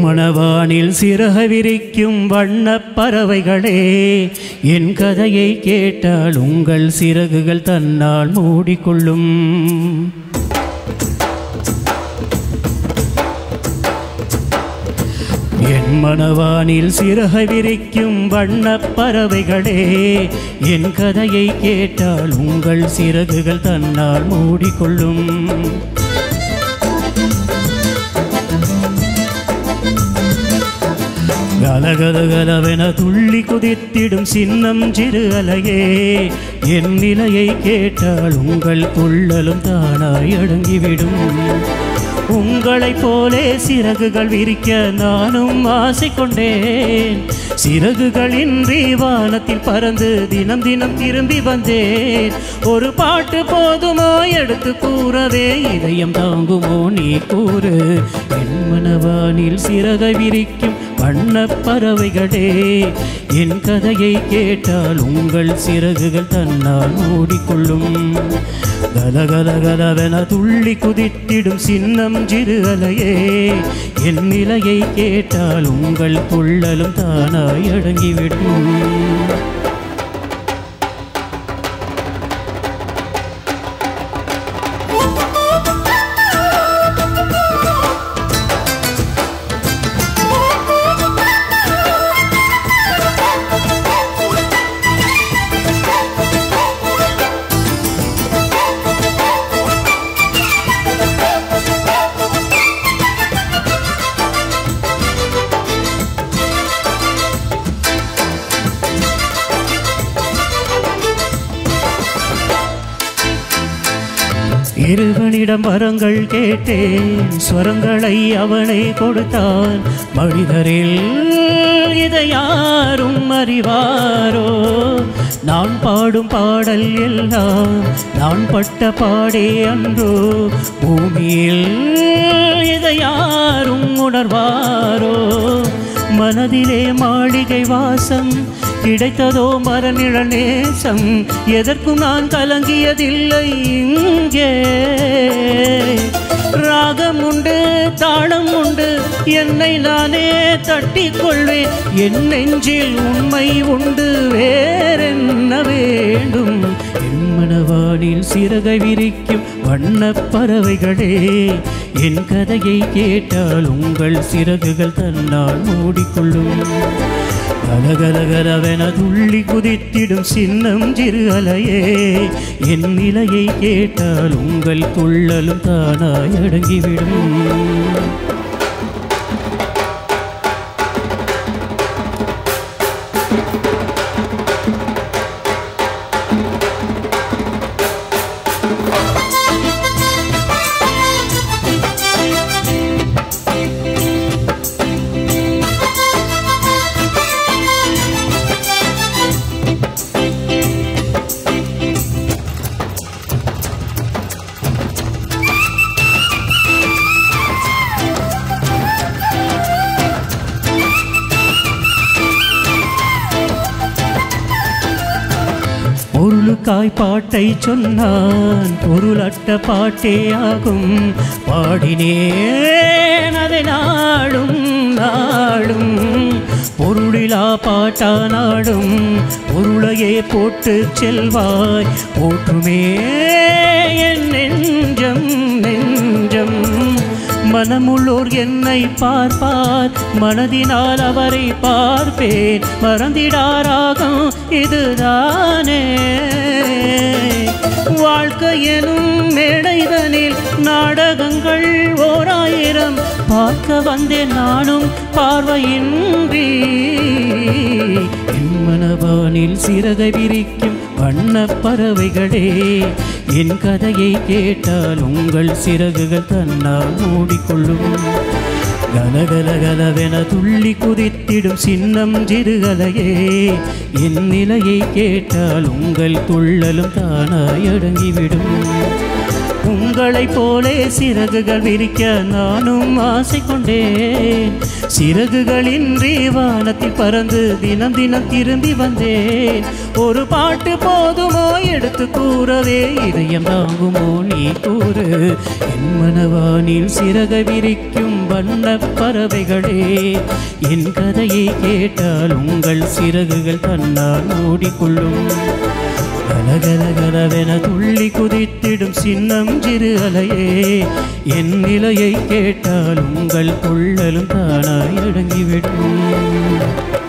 மணவானில் சிறக விரிக்கும் வண்ணப் பறவைகளே என் கதையை கேட்டால் உங்கள் சிறகுகள் தன்னால் மூடிக்கொள்ளும் என் மணவானில் சிறக விரிக்கும் வண்ணப் பறவைகளே என் கதையை கேட்டால் உங்கள் சிறகுகள் தன்னால் மூடிக்கொள்ளும் கலகலகலவென துள்ளி குதித்திடும் சின்னம் சிறு அலையே என் நிலையை கேட்டால் உங்கள் துள்ளலும் தானாய் அடங்கிவிடும் உங்களைப் போலே சிறகுகள் விரிக்க நானும் ஆசை கொண்டேன் சிறகுகளின்றி வானத்தில் பறந்து தினம் தினம் திரும்பி வந்தேன் ஒரு பாட்டு போதுமோ எடுத்து கூறவே இதயம் தாங்குமோ நீ கூறு என் மனவானில் சிறகை விரிக்கும் வண்ணப் பறவைகளே என் கதையை கேட்டால் உங்கள் சிறகுகள் தன்னால் மூடிக்கொள்ளும் கலகலகலவென துள்ளி குதித்திடும் சின்னம் சிறு அலையே என் நிலையை கேட்டால் உங்கள் துள்ளலும் தானாய் அடங்கிவிடும் இருவனிடம் வரங்கள் கேட்டேன் ஸ்வரங்களை அவனை கொடுத்தான் மனிதரில் இதை யாரும் அறிவாரோ நான் பாடும் பாடல் எல்லாம் நான் பட்ட பாடே அன்றோ பூமியில் இதை யாரும் உணர்வாரோ மனதிலே மாளிகை வாசம் கிடைத்ததோ மரநிழ நேசம் எதற்கும் நான் கலங்கியதில்லை இங்கே ராகம் உண்டு தாளம் உண்டு என்னை நானே தட்டிக் கொள்வேன் என் நெஞ்சில் உண்மை உண்டு வேறென்ன வேண்டும் என் மனவானில் சிறகை விரிக்கும் வண்ணப் பறவைகளே என் கதையை கேட்டால் உங்கள் சிறகுகள் தன்னால் மூடிக்கொள்ளும் கலகலகலவென துள்ளி குதித்திடும் சின்னம் சிறு அலையே என் நிலையை கேட்டால் உங்கள் துள்ளலும் தானாய் அடங்கிவிடும் பொருளுக்காய் பாட்டை சொன்னான் பொருளற்ற பாட்டே ஆகும் பாடினேன் அதை நாடும் நாடும் பொருளிலா பாட்டா நாடும் பொருளையே போட்டு செல்வாய் போற்றுமே என் நெஞ்சம் நெஞ்சம் மனமுள்ளோர் என்னை பார்ப்பார் மனதினால் அவரை பார்ப்பேன் மறந்திடாராகம் இதுதானே வாழ்க்கை எனும் மேடைதனில் நாடகங்கள் ஓராயிரம் பார்க்க வந்தேன் நானும் பார்வையின்றி என் மனவானில் சிறகை விரிக்கும் வண்ணப் பறவைகளே என் கதையை கேட்டால் உங்கள் சிறகுகள் தன்னால் மூடிக்கொள்ளும் கலகலகலவென துள்ளி குதித்திடும் சின்னம் சிறுகலையே என் நிலையை கேட்டால் உங்கள் துள்ளலும் தானாய் அடங்கிவிடும் உங்களைப் போலே சிறகுகள் விரிக்க நானும் ஆசை கொண்டேன் சிறகுகளின்றி வானத்தில் பறந்து தினம் தினம் திரும்பி வந்தேன் ஒரு பாட்டு போதுமோ எடுத்து கூறவே இதயம் தாங்குமோ நீ கூறு என் மனவானில் சிறக விரிக்கும் வண்ண பறவைகளே என் கதையை கேட்டால் உங்கள் சிறகுகள் தன்னால் மூடிக்கொள்ளும் கலகலகலவென துள்ளி குதித்திடும் சின்னம் சிறு அலையே என் நிலையை கேட்டால் உங்கள் துள்ளலும் தானாய் அடங்கிவிடும்